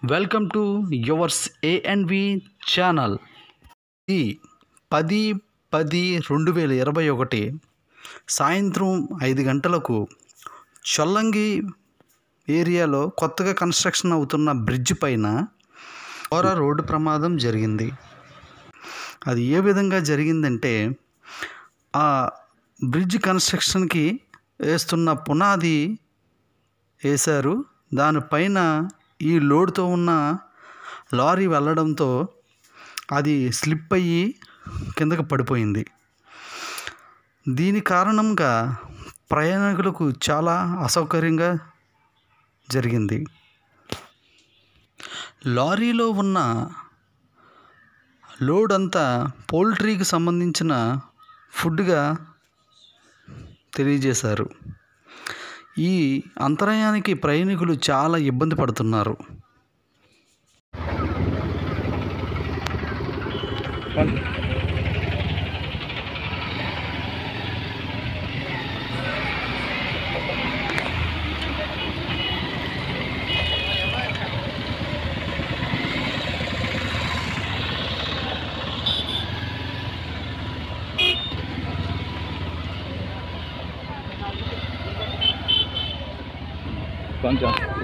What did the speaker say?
welcome to yours ANV channel ఈ పది పది రెండు వేల ఇరవై ఒకటి సాయంత్రం ఐదు గంటలకు చొల్లంగి ఏరియాలో కొత్తగా కన్స్ట్రక్షన్ అవుతున్న బ్రిడ్జ్ పైన ఘోర రోడ్డు ప్రమాదం జరిగింది అది ఏ విధంగా జరిగిందంటే ఆ బ్రిడ్జ్ కన్స్ట్రక్షన్కి వేస్తున్న పునాది వేశారు దానిపైన ఈ లోడ్తో ఉన్న లారీ వెళ్ళడంతో అది స్లిప్ అయ్యి కిందకి పడిపోయింది దీని కారణంగా ప్రయాణికులకు చాలా అసౌకర్యంగా జరిగింది లారీలో ఉన్న లోడ్ అంతా పౌల్ట్రీకి సంబంధించిన ఫుడ్గా తెలియజేశారు ఈ అంతరాయానికి ప్రయాణికులు చాలా ఇబ్బంది పడుతున్నారు కొంచెం